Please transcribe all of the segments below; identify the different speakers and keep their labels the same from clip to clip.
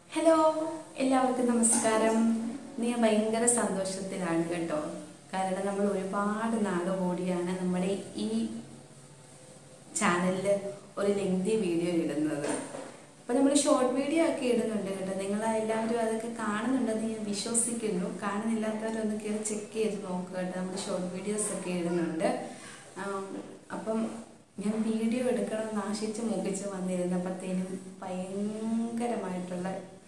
Speaker 1: Hello എല്ലാവർക്കും നമസ്കാരം ഇന്ന് ഞാൻ ഭയങ്കര സന്തോഷത്തിലാണ് കേട്ടോ കാരണം നമ്മൾ ഒരുപാട് നാള് കൂടിയാണ് നമ്മുടെ ഈ ചാനലിൽ ഒരു ലെങ്തി വീഡിയോ ഇടുന്നത് അപ്പോൾ നമ്മൾ ഷോർട്ട് വീഡിയോ ഒക്കെ ഇടുന്നുണ്ട് കേട്ടോ നിങ്ങൾ എല്ലാവരും അതൊക്കെ കാണുന്നുണ്ടെന്ന് ഞാൻ വിശ്വസിക്കുന്നു കാണുന്നില്ലാത്തവരൊന്ന് കയറി ചെക്ക് ചെയ്ത് നോക്കുക കേട്ടോ നമ്മൾ ഷോർട്ട് വീഡിയോസ് ഒക്കെ ഇടുന്നുണ്ട് ആം, അപ്പം ഞാൻ വീഡിയോ എടുക്കണമെന്ന് ആശിച്ച് മുഖിച്ച് വന്നിരുന്നപ്പോഴത്തേനും ഭയങ്കരമായിട്ടുള്ള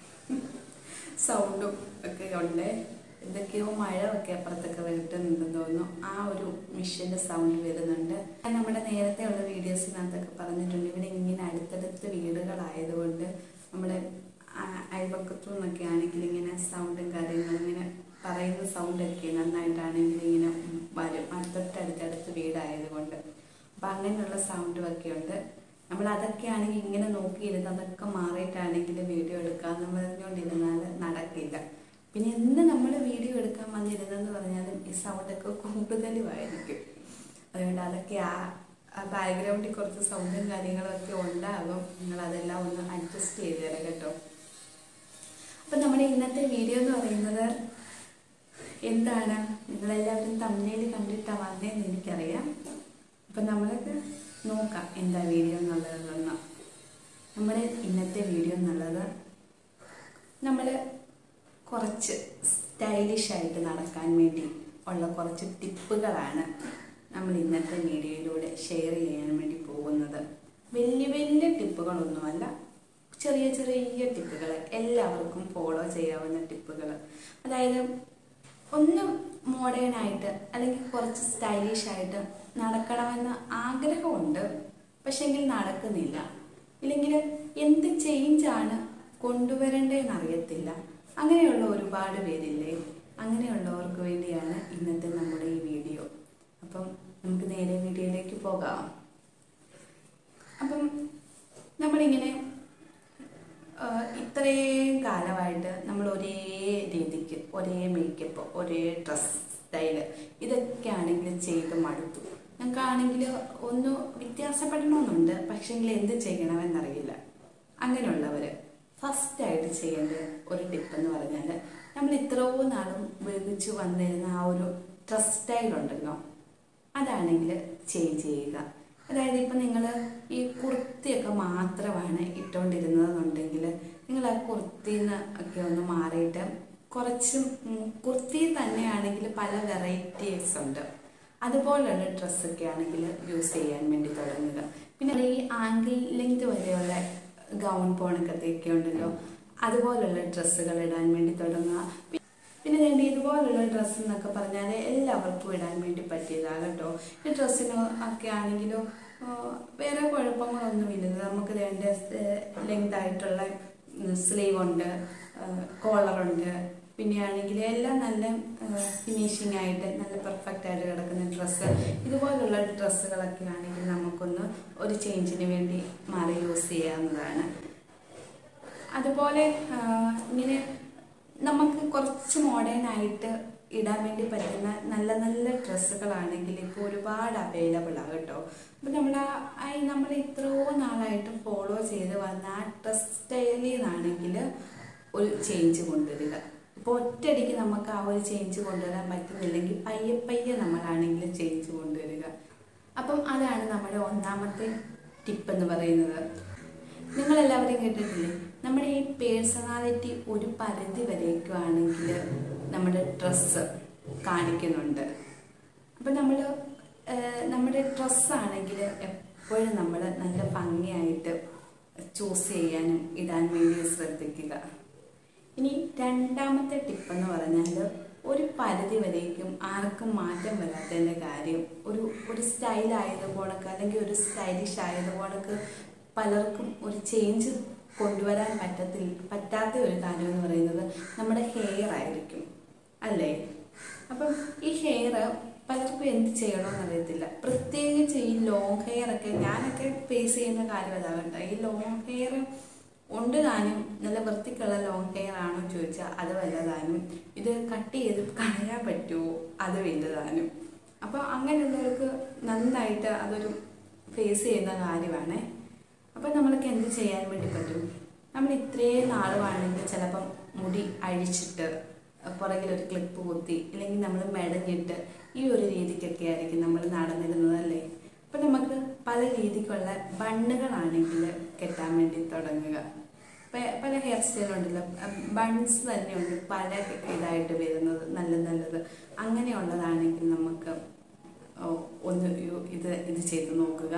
Speaker 1: സൗണ്ടും ഒക്കെ ഉണ്ട് എന്തൊക്കെയോ മഴ ഒക്കെ അപ്പുറത്തൊക്കെ വരുത്തുന്നുണ്ടെന്ന് തോന്നുന്നു ആ ഒരു മിഷന്റെ സൗണ്ട് വരുന്നുണ്ട് ഞാൻ നമ്മുടെ നേരത്തെ ഉള്ള വീഡിയോസിനകത്തൊക്കെ പറഞ്ഞിട്ടുണ്ട് ഇവിടെ ഇങ്ങനെ അടുത്തടുത്ത് വീടുകളായതുകൊണ്ട് നമ്മുടെ ആ- അയൽപക്കത്തു നിന്നൊക്കെ ആണെങ്കിൽ ഇങ്ങനെ സൗണ്ടും കാര്യങ്ങളും ഇങ്ങനെ പറയുന്ന സൗണ്ടൊക്കെ നന്നായിട്ടാണെങ്കിൽ ഇങ്ങനെ വരും അടുത്തടുത്തടുത്തടുത്ത് വീടായതുകൊണ്ട് അപ്പം അങ്ങനെയുള്ള സൗണ്ടും ഒക്കെ ഉണ്ട് നമ്മൾ അതൊക്കെ ആണെങ്കിൽ ഇങ്ങനെ നോക്കിയിരുന്ന് അതൊക്കെ മാറിയിട്ടാണെങ്കിൽ വീഡിയോ എടുക്കാമെന്ന് പറഞ്ഞുകൊണ്ടിരുന്നാൽ നടക്കില്ല പിന്നെ എന്ന് നമ്മൾ വീഡിയോ എടുക്കാൻ വന്നിരുന്നെന്ന് പറഞ്ഞാലും ഈ സൗണ്ടൊക്കെ കൂടുതലുമായിരിക്കും അതുകൊണ്ട് അതൊക്കെ ആ ആ ബാക്ക്ഗ്രൗണ്ടിൽ കുറച്ച് സൗണ്ടും കാര്യങ്ങളും ഒക്കെ ഉണ്ടാകും നിങ്ങൾ അതെല്ലാം ഒന്ന് അഡ്ജസ്റ്റ് ചെയ്ത് തരാം കേട്ടോ അപ്പം നമ്മുടെ ഇന്നത്തെ വീഡിയോ എന്ന് പറയുന്നത് എന്താണ് നിങ്ങളെല്ലാവരും തമിഴിൽ കണ്ടിട്ടാണ് വന്നതെന്ന് എനിക്കറിയാം അപ്പം നമ്മൾക്ക് നോക്കാം എന്താ വീഡിയോ എന്നുള്ളതെന്ന് നമ്മുടെ ഇന്നത്തെ വീഡിയോ എന്നുള്ളത് നമ്മൾ കുറച്ച് സ്റ്റൈലിഷ് ആയിട്ട് നടക്കാൻ വേണ്ടി ഉള്ള കുറച്ച് ടിപ്പുകളാണ് നമ്മൾ ഇന്നത്തെ വീഡിയോയിലൂടെ ഷെയർ ചെയ്യാൻ വേണ്ടി പോകുന്നത് വലിയ വലിയ ടിപ്പുകളൊന്നുമല്ല ചെറിയ ചെറിയ ടിപ്പുകൾ എല്ലാവർക്കും ഫോളോ ചെയ്യാവുന്ന ടിപ്പുകൾ അതായത് ഒന്ന് മോഡേൺ ആയിട്ട് അല്ലെങ്കിൽ കുറച്ച് സ്റ്റൈലിഷ് ആയിട്ട് നടക്കണമെന്ന് ആഗ്രഹമുണ്ട് പക്ഷെങ്കിൽ നടക്കുന്നില്ല ഇല്ലെങ്കിൽ എന്ത് ചേഞ്ചാണ് കൊണ്ടുവരേണ്ടതെന്ന് അറിയത്തില്ല അങ്ങനെയുള്ള ഒരുപാട് പേരില്ലേ അങ്ങനെയുള്ളവർക്ക് വേണ്ടിയാണ് ഇന്നത്തെ നമ്മുടെ ഈ വീഡിയോ അപ്പം നമുക്ക് നേരെ വീഡിയോയിലേക്ക് പോകാം അപ്പം നമ്മളിങ്ങനെ ആഹ് ഇത്രയും കാലമായിട്ട് നമ്മൾ ഒരേ രീതിക്ക് ഒരേ മേക്കപ്പ് ഒരേ ഡ്രസ് സ്റ്റൈല് ഇതൊക്കെ ആണെങ്കിൽ ചെയ്ത് മടുത്തു ഞങ്ങൾക്കാണെങ്കിൽ ഒന്ന് വ്യത്യാസപ്പെടണമെന്നുണ്ട് പക്ഷെങ്കിൽ എന്ത് ചെയ്യണമെന്നറിയില്ല അങ്ങനെയുള്ളവർ ഫസ്റ്റായിട്ട് ചെയ്യേണ്ട ഒരു ടിപ്പ് എന്ന് പറഞ്ഞാൽ നമ്മൾ ഇത്രയും നാളും ഉപയോഗിച്ച് വന്നിരുന്ന ആ ഒരു ഡ്രസ് സ്റ്റൈൽ ഉണ്ടല്ലോ അതാണെങ്കിൽ ചേഞ്ച് ചെയ്യുക അതായത് ഇപ്പം നിങ്ങൾ ഈ കുർത്തിയൊക്കെ മാത്രമാണ് ഇട്ടുകൊണ്ടിരുന്നതെന്നുണ്ടെങ്കിൽ നിങ്ങൾ ആ കുർത്തിന്ന് ഒക്കെ ഒന്ന് മാറിയിട്ട് കുറച്ചും ഉം, കുർത്തി തന്നെയാണെങ്കിൽ പല വെറൈറ്റീസ് ഉണ്ട് അതുപോലുള്ള ഡ്രസ്സൊക്കെ ആണെങ്കിൽ യൂസ് ചെയ്യാൻ വേണ്ടി തുടങ്ങുക പിന്നെ ഈ ആംഗിൾ ലെങ്ത് വരെയുള്ള ഗൗൺ പോണക്കത്തെയൊക്കെ ഉണ്ടല്ലോ അതുപോലുള്ള ഡ്രസ്സുകൾ ഇടാൻ വേണ്ടി തുടങ്ങുക പിന്നെ വേണ്ട ഇതുപോലുള്ള ഡ്രസ്സ് എന്നൊക്കെ പറഞ്ഞാൽ എല്ലാവർക്കും ഇടാൻ വേണ്ടി പറ്റിയതാണ് കേട്ടോ ഈ ഡ്രസ്സിന് ഒക്കെ ആണെങ്കിലും ആ, വേറെ കുഴപ്പങ്ങളൊന്നുമില്ല നമുക്ക് വേണ്ട ലെങ്ത് ആയിട്ടുള്ള സ്ലീവ് ഉണ്ട് കോളറുണ്ട് പിന്നെ ആണെങ്കിൽ എല്ലാം നല്ല ഫിനിഷിംഗ് ആയിട്ട് നല്ല പെർഫെക്റ്റ് ആയിട്ട് കിടക്കുന്ന ഡ്രസ്സ് ഇതുപോലുള്ള ഡ്രസ്സുകളൊക്കെ ആണെങ്കിൽ നമുക്കൊന്ന് ഒരു ചേഞ്ചിന് വേണ്ടി മാറി യൂസ് ചെയ്യാവുന്നതാണ് അതുപോലെ ആ, ഇങ്ങനെ നമുക്ക് കുറച്ച് മോഡേൺ ആയിട്ട് ഇടാൻ വേണ്ടി പറ്റുന്ന നല്ല നല്ല ഡ്രസ്സുകളാണെങ്കിൽ ഇപ്പോൾ ഒരുപാട് അവൈലബിൾ ആണ് കേട്ടോ അപ്പം നമ്മൾ ആ നമ്മൾ ഇത്രയോ നാളായിട്ട് ഫോളോ ചെയ്ത് വന്ന ആ ഡ്രസ് സ്റ്റൈലിൽ നിന്നാണെങ്കിൽ ഒരു ചേഞ്ച് കൊണ്ടുവരിക ഇപ്പോൾ ഒറ്റയടിക്ക് നമുക്ക് ആ ഒരു ചേഞ്ച് കൊണ്ടുവരാൻ പറ്റുന്നില്ലെങ്കിൽ പയ്യെ പയ്യെ നമ്മളാണെങ്കിൽ ചേഞ്ച് കൊണ്ടുവരിക അപ്പം അതാണ് നമ്മുടെ ഒന്നാമത്തെ ടിപ്പ് എന്ന് പറയുന്നത് നിങ്ങളെല്ലാവരും കേട്ടിട്ടില്ലേ നമ്മുടെ ഈ പേഴ്സണാലിറ്റി ഒരു പരിധി വരേക്കുവാണെങ്കിൽ നമ്മുടെ ഡ്രസ്സ് കാണിക്കുന്നുണ്ട് അപ്പം നമ്മൾ നമ്മുടെ ഡ്രസ്സാണെങ്കിൽ എപ്പോഴും നമ്മൾ നല്ല ഭംഗിയായിട്ട് ചൂസ് ചെയ്യാനും ഇടാൻ വേണ്ടി ശ്രദ്ധിക്കുക ഇനി രണ്ടാമത്തെ ടിപ്പ് എന്ന് പറഞ്ഞാൽ ഒരു പരിധി വരേക്കും ആർക്കും മാറ്റം വരാത്തതിൻ്റെ കാര്യം ഒരു ഒരു സ്റ്റൈൽ ആയതുപോണക്ക് അല്ലെങ്കിൽ ഒരു സ്റ്റൈലിഷ് ആയതുപോണക്ക് പലർക്കും ഒരു ചേഞ്ച് കൊണ്ടുവരാൻ പറ്റത്തില്ല പറ്റാത്ത ഒരു കാര്യം എന്ന് പറയുന്നത് നമ്മുടെ ഹെയർ ആയിരിക്കും അല്ലേ അപ്പം ഈ ഹെയർ പലർക്കും എന്ത് ചെയ്യണമെന്ന് അറിയത്തില്ല പ്രത്യേകിച്ച് ഈ ലോങ് ഹെയർ ഒക്കെ ഞാനൊക്കെ ഫേസ് ചെയ്യുന്ന കാര്യം അതാകട്ടെ ഈ ലോങ് ഹെയർ ഉണ്ട് താനും നല്ല വൃത്തിക്കുള്ള ലോങ് ഹെയർ ആണോ ചോദിച്ചാൽ അത് വല്ലതാനും ഇത് കട്ട് ചെയ്ത് കളയാൻ പറ്റുമോ അത് വലുതാനും അപ്പോൾ അങ്ങനെയുള്ളവർക്ക് നന്നായിട്ട് അതൊരു ഫേസ് ചെയ്യുന്ന കാര്യമാണ് അപ്പം നമ്മൾക്ക് എന്ത് ചെയ്യാൻ വേണ്ടി പറ്റും നമ്മൾ ഇത്രയും നാളുവാണെങ്കിൽ ചിലപ്പം മുടി അഴിച്ചിട്ട് പുറകിൽ ഒരു ക്ലിപ്പ് കുത്തി ഇല്ലെങ്കിൽ നമ്മൾ മെടഞ്ഞിട്ട് ഈ ഒരു രീതിക്കൊക്കെ ആയിരിക്കും നമ്മൾ നടന്നിരുന്നത് അല്ലേ അപ്പം നമുക്ക് പല രീതിക്കുള്ള ബണ്ണുകളാണെങ്കിൽ കെട്ടാൻ വേണ്ടി തുടങ്ങുക പ- പല ഹെയർ സ്റ്റൈലുണ്ടല്ലോ ബൺസ് തന്നെയുണ്ട് പല ഇതായിട്ട് വരുന്നത് നല്ല നല്ലത് അങ്ങനെയുള്ളതാണെങ്കിൽ നമുക്ക് ഓ, ഒന്ന് യു- ഇത് ഇത് ചെയ്ത് നോക്കുക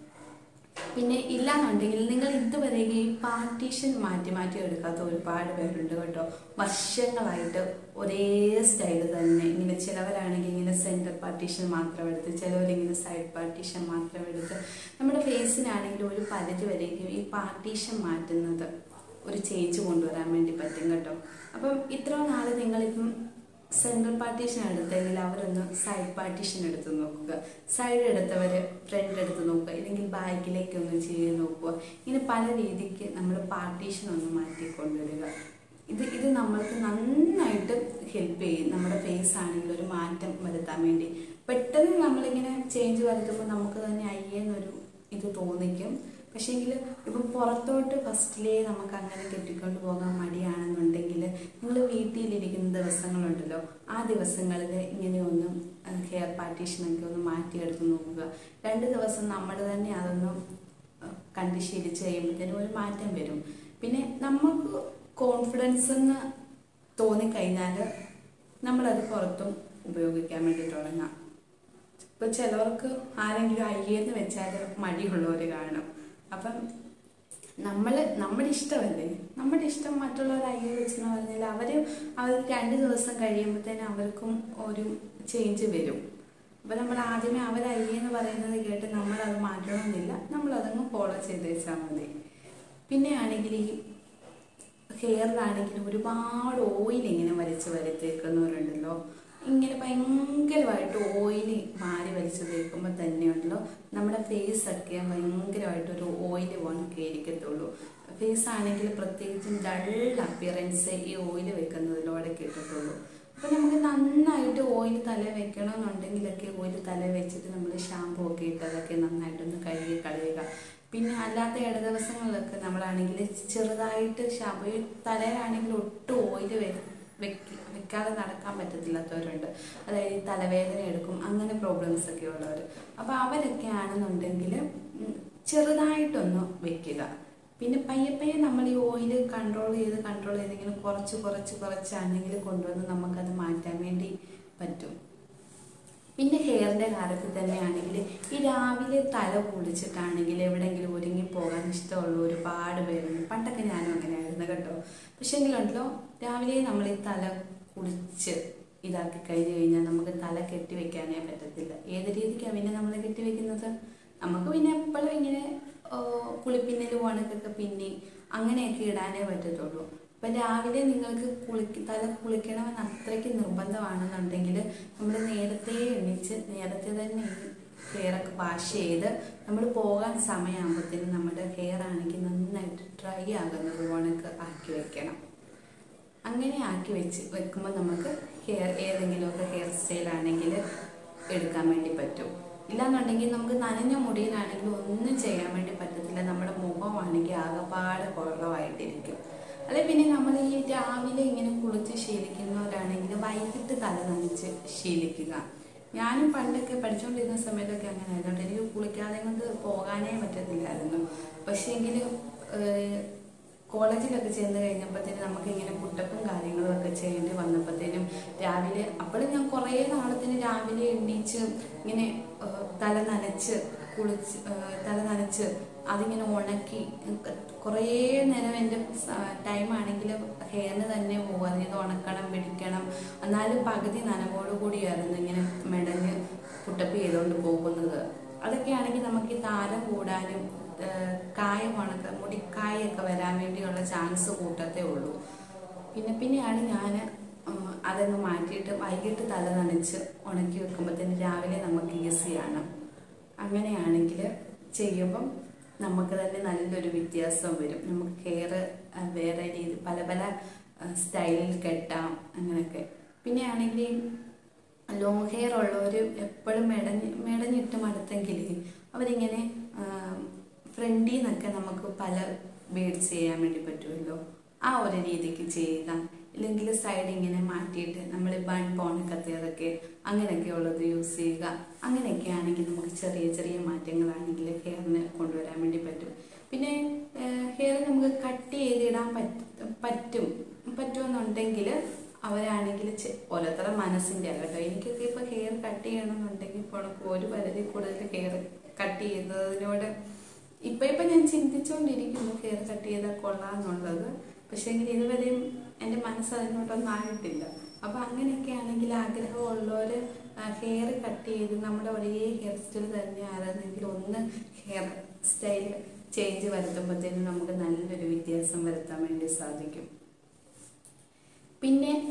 Speaker 1: പിന്നെ ഇല്ലാന്നുണ്ടെങ്കിൽ നിങ്ങൾ ഇതുവരെ ഈ പാർട്ടീഷൻ മാറ്റി മാറ്റി എടുക്കാത്ത ഒരുപാട് പേരുണ്ട് കേട്ടോ വർഷങ്ങളായിട്ട് ഒരേ സ്റ്റൈൽ തന്നെ ഇങ്ങനെ ചിലവരാണെങ്കിൽ ഇങ്ങനെ സെൻറ്റർ പാർട്ടീഷൻ മാത്രം എടുത്ത് ചിലവരിങ്ങനെ സൈഡ് പാർട്ടീഷൻ മാത്രം എടുത്ത് നമ്മുടെ ഫേസിനാണെങ്കിൽ ഒരു പരിധി വരേക്കും ഈ പാർട്ടീഷൻ മാറ്റുന്നത് ഒരു ചേഞ്ച് കൊണ്ടുവരാൻ വേണ്ടി പറ്റും കേട്ടോ അപ്പം ഇത്ര നാൾ നിങ്ങളിപ്പം സെൻട്രൽ പാർട്ടീഷൻ എടുത്തെങ്കിൽ അവരൊന്ന് സൈഡ് പാർട്ടീഷൻ എടുത്ത് നോക്കുക സൈഡ് എടുത്തവർ ഫ്രണ്ട് എടുത്ത് നോക്കുക ഇല്ലെങ്കിൽ ബാക്കിലേക്ക് ഒന്ന് ചെയ്ത് നോക്കുക ഇങ്ങനെ പല രീതിക്ക് നമ്മൾ പാർട്ടീഷൻ ഒന്ന് മാറ്റി കൊണ്ടുവരിക ഇത് ഇത് നമ്മൾക്ക് നന്നായിട്ട് ഹെൽപ്പ് ചെയ്യും നമ്മുടെ ഫേസ് ആണെങ്കിൽ ഒരു മാറ്റം വരുത്താൻ വേണ്ടി പെട്ടെന്ന് നമ്മളിങ്ങനെ ചേഞ്ച് വരുത്തുമ്പോൾ നമുക്ക് തന്നെ അയ്യെന്നൊരു ഇത് തോന്നിക്കും പക്ഷേങ്കിൽ ഇപ്പം പുറത്തോട്ട് ഫസ്റ്റിലേ നമുക്ക് അങ്ങനെ കെട്ടിക്കൊണ്ട് പോകാൻ മടിയാണെന്നുണ്ടെങ്കിൽ നിങ്ങൾ വീട്ടിലിരിക്കുന്ന ദിവസങ്ങളുണ്ടല്ലോ ആ ദിവസങ്ങളിൽ ഇങ്ങനെ ഒന്ന് ഹെയർ പാർട്ടീഷനൊക്കെ ഒന്ന് മാറ്റിയെടുത്ത് നോക്കുക രണ്ട് ദിവസം നമ്മൾ തന്നെ അതൊന്ന് കണ്ട് ശീലിച്ച് കഴിയുമ്പോഴത്തേനും ഒരു മാറ്റം വരും പിന്നെ നമുക്ക് കോൺഫിഡൻസ് എന്ന് തോന്നിക്കഴിഞ്ഞാൽ നമ്മളത് പുറത്തും ഉപയോഗിക്കാൻ വേണ്ടി തുടങ്ങാം ഇപ്പൊ ചിലവർക്ക് ആരെങ്കിലും അയ്യെന്ന് വെച്ചാൽ മടിയുള്ളവർ കാണും അപ്പം നമ്മൾ നമ്മുടെ ഇഷ്ടമല്ലേ നമ്മുടെ ഇഷ്ടം മറ്റുള്ളവർ അയ്യോ വെച്ചെന്ന് പറഞ്ഞാൽ അവർ അവർ രണ്ട് ദിവസം കഴിയുമ്പോഴത്തേനും അവർക്കും ഒരു ചേഞ്ച് വരും അപ്പം നമ്മൾ ആദ്യമേ അവർ അയ്യെന്ന് പറയുന്നത് കേട്ട് നമ്മളത് മാറ്റണമെന്നില്ല നമ്മളതങ്ങ് ഫോളോ ചെയ്ത് വെച്ചാൽ മതി പിന്നെ ആണെങ്കിൽ ഈ ഹെയറിലാണെങ്കിൽ ഒരുപാട് ഓയിൽ ഇങ്ങനെ വലിച്ച് വരുത്തേക്കുന്നവരുണ്ടല്ലോ ഇങ്ങനെ ഭയങ്കരമായിട്ട് ഓയിൽ മാറി വലിച്ച് തേക്കുമ്പോൾ തന്നെയുണ്ടല്ലോ നമ്മുടെ ഫേസ് ഒക്കെ ഭയങ്കരമായിട്ട് ഒരു ഓയിൽ വൺ കയറിക്കത്തുള്ളൂ ഫേസ് ആണെങ്കിൽ പ്രത്യേകിച്ചും ഡൾ അപ്പിയറൻസ് ഈ ഓയിൽ വെക്കുന്നതിലൂടെ കിട്ടത്തുള്ളൂ അപ്പം നമുക്ക് നന്നായിട്ട് ഓയിൽ തല വെക്കണമെന്നുണ്ടെങ്കിലൊക്കെ ഓയിൽ തല വെച്ചിട്ട് നമ്മൾ ഷാമ്പൂ ഒക്കെ ഇട്ട് അതൊക്കെ നന്നായിട്ടൊന്ന് കഴുകി കളയുക പിന്നെ അല്ലാത്ത ഇട ദിവസങ്ങളിലൊക്കെ നമ്മളാണെങ്കിൽ ചെറുതായിട്ട് ഷാമ്പൂ ഈ തലയിലാണെങ്കിൽ ഒട്ടും ഓയിൽ വെക്ക വെക്കാതെ നടക്കാൻ പറ്റത്തില്ലാത്തവരുണ്ട് അതായത് ഈ തലവേദന എടുക്കും അങ്ങനെ പ്രോബ്ലംസ് ഒക്കെ ഉള്ളവർ അപ്പോൾ അവരൊക്കെ ആണെന്നുണ്ടെങ്കിൽ ഉം, ചെറുതായിട്ടൊന്ന് വെക്കുക പിന്നെ പയ്യെ പയ്യെ നമ്മൾ ഈ ഓയിൽ കൺട്രോൾ ചെയ്ത് കൺട്രോൾ ചെയ്ത് ഇങ്ങനെ കുറച്ച് കുറച്ച് കുറച്ചാണെങ്കിൽ കൊണ്ടുവന്ന് നമുക്കത് മാറ്റാൻ വേണ്ടി പറ്റും പിന്നെ ഹെയറിൻ്റെ കാര്യത്തിൽ തന്നെയാണെങ്കിൽ ഈ രാവിലെ തല കുളിച്ചിട്ടാണെങ്കിൽ എവിടെയെങ്കിലും ഒരുങ്ങി പോകാൻ ഇഷ്ടമുള്ള ഒരുപാട് പേരുണ്ട് പണ്ടൊക്കെ ഞാനും അങ്ങനെയായിരുന്നു കേട്ടോ പക്ഷെ എങ്കിലുണ്ടല്ലോ രാവിലെ നമ്മൾ ഈ തല കുളിച്ച് ഇതാക്കി കഴിഞ്ഞ് കഴിഞ്ഞാൽ നമുക്ക് തല കെട്ടി വെക്കാനേ പറ്റത്തില്ല ഏത് രീതിക്കാണ് പിന്നെ നമ്മൾ കെട്ടി വെക്കുന്നത് നമുക്ക് പിന്നെ എപ്പോഴും ഇങ്ങനെ ആ, കുളിപ്പിന്നലും ഉണക്കൊക്കെ പിന്നെ അങ്ങനെയൊക്കെ ഇടാനേ പറ്റത്തുള്ളൂ അപ്പം രാവിലെ നിങ്ങൾക്ക് കുളിക്ക് തല കുളിക്കണമെന്ന് അത്രയ്ക്ക് നിർബന്ധമാണെന്നുണ്ടെങ്കിൽ നമ്മൾ നേരത്തെ എണീച്ച് നേരത്തെ തന്നെ ഈ ഹെയറൊക്കെ വാഷ് ചെയ്ത് നമ്മൾ പോകാൻ സമയമാകുമ്പോഴത്തേനും നമ്മുടെ ഹെയർ ആണെങ്കിൽ നന്നായിട്ട് ഡ്രൈ ആകുന്നത് ഉണക്ക് ആക്കി വെക്കണം അങ്ങനെ ആക്കി വെച്ച് വെക്കുമ്പോൾ നമുക്ക് ഹെയർ ഏതെങ്കിലുമൊക്കെ ഹെയർ സ്റ്റൈൽ ആണെങ്കിൽ എടുക്കാൻ വേണ്ടി പറ്റും ഇല്ലാന്നുണ്ടെങ്കിൽ നമുക്ക് നനഞ്ഞ മുടിയിലാണെങ്കിൽ ഒന്നും ചെയ്യാൻ വേണ്ടി പറ്റത്തില്ല നമ്മുടെ മുഖമാണെങ്കിൽ ആകെപ്പാടെ കുറവായിട്ടിരിക്കും അല്ലെ പിന്നെ നമ്മൾ ഈ രാവിലെ ഇങ്ങനെ കുളിച്ച് ശീലിക്കുന്നവരാണെങ്കിൽ വൈകിട്ട് തല നനച്ച് ശീലിക്കുക ഞാനും പണ്ടൊക്കെ പഠിച്ചുകൊണ്ടിരുന്ന സമയത്തൊക്കെ അങ്ങനെ ആയിരുന്നു കേട്ടോ. എനിക്ക് കുളിക്കാതെ കൊണ്ട് പോകാനേ പറ്റത്തില്ലായിരുന്നു പക്ഷേ എങ്കിലും കോളേജിലൊക്കെ ചെന്ന് കഴിഞ്ഞപ്പോഴത്തേനും നമുക്ക് ഇങ്ങനെ പുട്ടപ്പും കാര്യങ്ങളും ഒക്കെ ചെയ്യേണ്ടി വന്നപ്പോഴത്തേനും രാവിലെ അപ്പോഴും ഞാൻ കുറേ നാളത്തിന് രാവിലെ എണ്ണീച്ച് ഇങ്ങനെ ഏഹ്, തല നനച്ച് കുളിച്ച് ഏഹ്, തല നനച്ച് അതിങ്ങനെ ഉണക്കി കുറേ നേരം എൻ്റെ ടൈം ആണെങ്കിൽ ഹെയറിന് തന്നെ പോകും അതായത് ഉണക്കണം പിടിക്കണം എന്നാലും പകുതി നനവോട് കൂടിയായിരുന്നു ഇങ്ങനെ മെടഞ്ഞ് പുട്ടപ്പ് ചെയ്തുകൊണ്ട് പോകുന്നത് അതൊക്കെയാണെങ്കിൽ നമുക്ക് ഈ താരം കൂടാനും ഏഹ്, കായം ഉണക്ക മുടിക്കായൊക്കെ വരാൻ വേണ്ടിയുള്ള ചാൻസ് കൂട്ടത്തേ ഉള്ളൂ പിന്നെ പിന്നെയാണ് ഞാൻ അതങ്ങ് മാറ്റിയിട്ട് വൈകിട്ട് തല നനച്ച് ഉണക്കി വെക്കുമ്പോഴത്തേന് രാവിലെ നമുക്ക് ഈസിയാണ് അങ്ങനെയാണെങ്കിൽ ചെയ്യുമ്പം നമുക്ക് തന്നെ നല്ലൊരു വ്യത്യാസം വരും നമുക്ക് ഹെയർ വേറെ രീതി പല പല സ്റ്റൈലിൽ കെട്ടാം അങ്ങനെയൊക്കെ പിന്നെ ആണെങ്കിൽ ലോങ് ഹെയർ ഉള്ളവർ എപ്പോഴും മെടഞ്ഞ് മെടഞ്ഞിട്ട് മടുത്തെങ്കിൽ അവരിങ്ങനെ ഫ്രണ്ടിൽ നിന്നൊക്കെ നമുക്ക് പല ബീഡ്സ് ചെയ്യാൻ വേണ്ടി പറ്റുമല്ലോ ആ ഒരു രീതിക്ക് ചെയ്യുക ഇല്ലെങ്കിൽ സൈഡ് ഇങ്ങനെ മാറ്റിയിട്ട് നമ്മൾ ബൺ പോണക്കത്തെ അതൊക്കെ അങ്ങനെയൊക്കെ ഉള്ളത് യൂസ് ചെയ്യുക അങ്ങനെയൊക്കെ ആണെങ്കിൽ നമുക്ക് ചെറിയ ചെറിയ മാറ്റങ്ങളാണെങ്കിൽ ഹെയറിന് കൊണ്ടുവരാൻ വേണ്ടി പറ്റും പിന്നെ ഹെയർ നമുക്ക് കട്ട് ചെയ്തിടാൻ പറ്റും പറ്റും പറ്റുമെന്നുണ്ടെങ്കിൽ അവരാണെങ്കിൽ ചെ- ഓരോരുത്തരുടെ മനസ്സിൻ്റെ കേട്ടോ എനിക്കൊക്കെ ഇപ്പോൾ ഹെയർ കട്ട് ചെയ്യണമെന്നുണ്ടെങ്കിൽ ഇപ്പോൾ എനിക്ക് ഒരു പരിധി കൂടുതൽ ഹെയർ കട്ട് ചെയ്യുന്നതിനോട് ഇപ്പം ഇപ്പം ഞാൻ ചിന്തിച്ചുകൊണ്ടിരിക്കുന്നു ഹെയർ കട്ട് ചെയ്താൽ കൊള്ളാമെന്നുള്ളത് പക്ഷേ എങ്കിൽ ഇതുവരെയും എൻ്റെ മനസ്സ് അതിനോട്ടൊന്നും ആയിട്ടില്ല അപ്പോൾ അങ്ങനെയൊക്കെ ആണെങ്കിൽ ആഗ്രഹമുള്ളവർ ഹെയർ കട്ട് ചെയ്ത് നമ്മുടെ ഒരേ ഹെയർ സ്റ്റൈൽ തന്നെ ആയിരുന്നെങ്കിൽ ഒന്ന് ഹെയർ സ്റ്റൈൽ ചേഞ്ച് വരുത്തുമ്പോഴത്തേനും നമുക്ക് നല്ലൊരു വ്യത്യാസം വരുത്താൻ വേണ്ടി സാധിക്കും പിന്നെ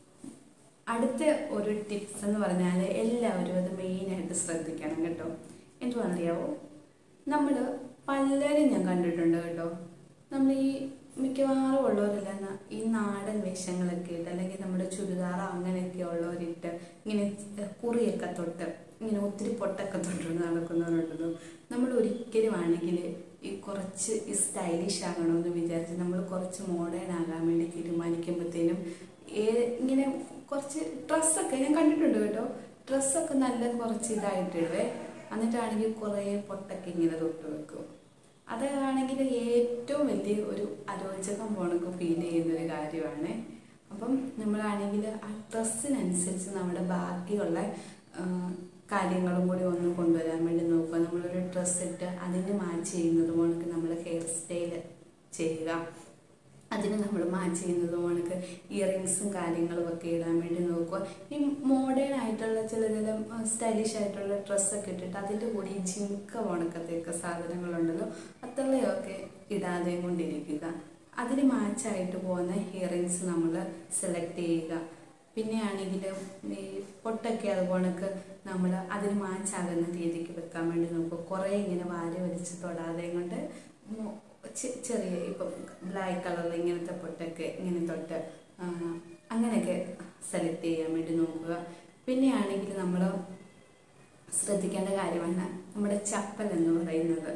Speaker 1: അടുത്ത ഒരു ടിപ്സ് എന്ന് പറഞ്ഞാൽ എല്ലാവരും അത് മെയിനായിട്ട് ശ്രദ്ധിക്കണം കേട്ടോ എന്തുവാണെന്നറിയാവോ നമ്മൾ പലരും ഞാൻ കണ്ടിട്ടുണ്ട് കേട്ടോ നമ്മൾ ഈ മിക്കവാറും ഉള്ളവരെല്ലാം ന- ഈ നാടൻ വേഷങ്ങളൊക്കെ ഇട്ട് അല്ലെങ്കിൽ നമ്മുടെ ചുരിദാർ അങ്ങനെയൊക്കെ ഉള്ളവരിട്ട് ഇങ്ങനെ കുറിയൊക്കെ തൊട്ട് ഇങ്ങനെ ഒത്തിരി പൊട്ടൊക്കെ തൊട്ട് നടക്കുന്നവരുണ്ടല്ലോ നമ്മൾ ഒരിക്കലും ആണെങ്കിൽ ഈ കുറച്ച് ഈ സ്റ്റൈലിഷ് ആകണമെന്ന് വിചാരിച്ച് നമ്മൾ കുറച്ച് മോഡേൺ ആകാൻ വേണ്ടി തീരുമാനിക്കുമ്പോഴത്തേനും ഏ- ഇങ്ങനെ കുറച്ച് ഡ്രസ്സൊക്കെ ഞാൻ കണ്ടിട്ടുണ്ട് കേട്ടോ ഡ്രസ്സൊക്കെ നല്ല കുറച്ച് ഇതായിട്ടിടുവേ എന്നിട്ടാണെങ്കിൽ കുറേ പൊട്ടൊക്കെ ഇങ്ങനെ തൊട്ട് വെക്കും അതാണെങ്കിൽ ഏറ്റവും വലിയ ഒരു അരോചകം പോണക്ക് ഫീൽ ചെയ്യുന്ന ഒരു കാര്യമാണ് അപ്പം നമ്മളാണെങ്കിൽ ആ ഡ്രസ്സിനനുസരിച്ച് നമ്മുടെ ബാക്കിയുള്ള ആ, കാര്യങ്ങളും കൂടി ഒന്ന് കൊണ്ടുവരാൻ വേണ്ടി നോക്കുക നമ്മളൊരു ഡ്രസ്സ് ഇട്ട് അതിന് മാച്ച് ചെയ്യുന്നത് പോണക്ക് നമ്മൾ ഹെയർ സ്റ്റൈൽ ചെയ്യുക അതിന് നമ്മൾ മാച്ച് ചെയ്യുന്നത് കണക്ക് ഇയറിങ്സും കാര്യങ്ങളും ഒക്കെ ഇടാൻ വേണ്ടി നോക്കുക ഈ മോഡേൺ ആയിട്ടുള്ള ചില ചില സ്റ്റൈലിഷ് ആയിട്ടുള്ള ഡ്രസ്സൊക്കെ ഇട്ടിട്ട് അതിൻ്റെ കൂടെ ഈ ജിംക്ക ഉണക്കത്തെയൊക്കെ സാധനങ്ങളുണ്ടല്ലോ അത്രയൊക്കെ ഇടാതെ കൊണ്ടിരിക്കുക അതിന് മാച്ചായിട്ട് പോകുന്ന ഇയറിങ്സ് നമ്മൾ സെലക്ട് ചെയ്യുക പിന്നെ ആണെങ്കിൽ ഈ പൊട്ടൊക്കെ അതുപോണക്ക് നമ്മൾ അതിന് മാച്ചാകുന്ന രീതിക്ക് വെക്കാൻ വേണ്ടി നോക്കുക കുറേ ഇങ്ങനെ വാരി വലിച്ച് തൊടാതെ കൊണ്ട് മോ- ചെ- ചെറിയ ഇപ്പം ബ്ലാക്ക് കളറിൽ ഇങ്ങനത്തെ പൊട്ടൊക്കെ ഇങ്ങനെ തൊട്ട് ആ, അങ്ങനെയൊക്കെ സെലക്ട് ചെയ്യാൻ വേണ്ടി നോക്കുക പിന്നെയാണെങ്കിൽ നമ്മൾ ശ്രദ്ധിക്കേണ്ട കാര്യമാണ് നമ്മുടെ ചപ്പൽ എന്ന് പറയുന്നത്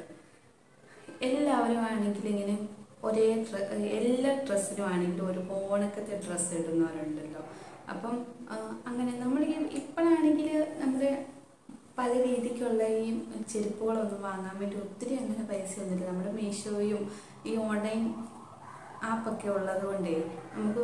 Speaker 1: എല്ലാവരും ആണെങ്കിൽ ഇങ്ങനെ ഒരേ ഡ്ര എല്ലാ ഡ്രസ്സിനും ആണെങ്കിലും ഒരു പോണക്കത്തെ ഡ്രസ്സ് ഇടുന്നവരുണ്ടല്ലോ അപ്പം ആ, അങ്ങനെ നമ്മൾ ഈ ഇപ്പോഴാണെങ്കിൽ നമ്മുടെ പല രീതിക്കുള്ള ഈ ചെരുപ്പുകളൊന്നും വാങ്ങാൻ വേണ്ടി ഒത്തിരി അങ്ങനെ പൈസ ഒന്നുമില്ല നമ്മുടെ മീഷോയും ഈ ഓൺലൈൻ ആപ്പൊക്കെ ഉള്ളത് കൊണ്ടേ നമുക്ക്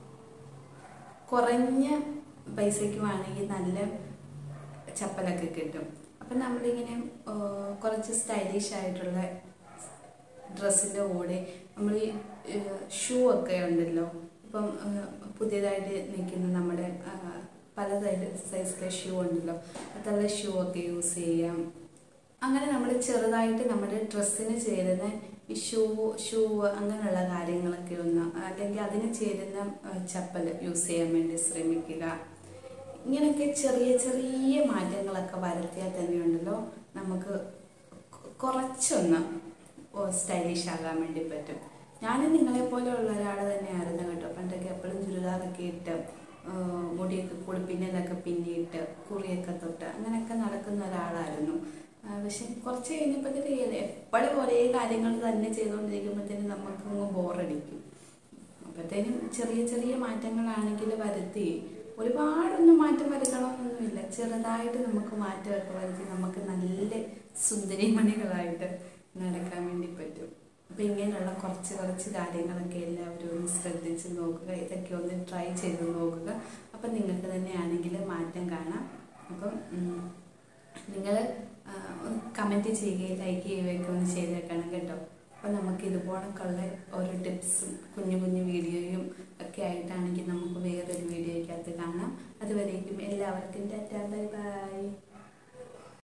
Speaker 1: കുറഞ്ഞ പൈസയ്ക്ക് വേണമെങ്കിൽ നല്ല ചപ്പലൊക്കെ കിട്ടും അപ്പം നമ്മളിങ്ങനെ ആ, കുറച്ച് സ്റ്റൈലിഷ് ആയിട്ടുള്ള ഡ്രസ്സിൻ്റെ കൂടെ നമ്മൾ ഈ ഷൂ ഒക്കെ ഉണ്ടല്ലോ ഇപ്പം ആ, പുതിയതായിട്ട് നിൽക്കുന്ന നമ്മുടെ ആ, പല സൈസിലെ ഷൂ ഉണ്ടല്ലോ അതുള്ള ഷൂ ഒക്കെ യൂസ് ചെയ്യാം അങ്ങനെ നമ്മൾ ചെറുതായിട്ട് നമ്മുടെ ഡ്രസ്സിന് ചേരുന്ന ഈ ഷൂ ഷൂ അങ്ങനെയുള്ള കാര്യങ്ങളൊക്കെ ഒന്ന് അല്ലെങ്കിൽ അതിന് ചേരുന്ന ആ, ചപ്പൽ യൂസ് ചെയ്യാൻ വേണ്ടി ശ്രമിക്കുക ഇങ്ങനെയൊക്കെ ചെറിയ ചെറിയ മാറ്റങ്ങളൊക്കെ വരുത്തിയാൽ തന്നെയുണ്ടല്ലോ നമുക്ക് കൊ- കുറച്ചൊന്ന് സ്റ്റൈലിഷ് ആകാൻ വേണ്ടി പറ്റും ഞാൻ നിങ്ങളെ പോലെയുള്ള ഒരാൾ തന്നെയായിരുന്നു കേട്ടോ പണ്ടൊക്കെ എപ്പോഴും ചുരിദാറൊക്കെ ഇട്ട് ആ, മുടിയൊക്കെ കൂടി പിന്നിലൊക്കെ പിന്നിയിട്ട് കുറിയൊക്കെ തൊട്ട് അങ്ങനെയൊക്കെ നടക്കുന്ന ഒരാളായിരുന്നു ആ, പക്ഷെ കുറച്ച് കഴിഞ്ഞപ്പോഴത്തേക്ക് എപ്പോഴും ഒരേ കാര്യങ്ങൾ തന്നെ ചെയ്തുകൊണ്ടിരിക്കുമ്പോഴത്തേനും നമുക്കങ്ങ് ബോറടിക്കും അപ്പോഴത്തേനും ചെറിയ ചെറിയ മാറ്റങ്ങളാണെങ്കിൽ വരുത്തി ഒരുപാടൊന്നും മാറ്റം വരുത്തണമെന്നൊന്നുമില്ല ചെറുതായിട്ട് നമുക്ക് മാറ്റമൊക്കെ വരുത്തി നമുക്ക് നല്ല സുന്ദരിമണികളായിട്ട് നടക്കാൻ വേണ്ടി പറ്റും അപ്പം ഇങ്ങനെയുള്ള കുറച്ച് കുറച്ച് കാര്യങ്ങളൊക്കെ എല്ലാവരും ഒന്ന് ശ്രദ്ധിച്ച് നോക്കുക ഇതൊക്കെ ഒന്ന് ട്രൈ ചെയ്ത് നോക്കുക അപ്പം നിങ്ങൾക്ക് തന്നെയാണെങ്കിൽ മാറ്റം കാണാം അപ്പം നിങ്ങൾ കമൻറ്റ് ചെയ്യുകയും ലൈക്ക് ചെയ്യുകയൊക്കെ ഒന്ന് ചെയ്തേക്കണം കേട്ടോ അപ്പോൾ നമുക്ക് ഇതുപോലൊക്കെയുള്ള ഓരോ ടിപ്സും കുഞ്ഞു കുഞ്ഞു വീഡിയോയും ഒക്കെ ആയിട്ടാണെങ്കിൽ നമുക്ക് വേറൊരു വീഡിയോയ്ക്കകത്ത് കാണാം അതുവരേക്കും എല്ലാവർക്കും ടാറ്റാ ബൈ ബൈ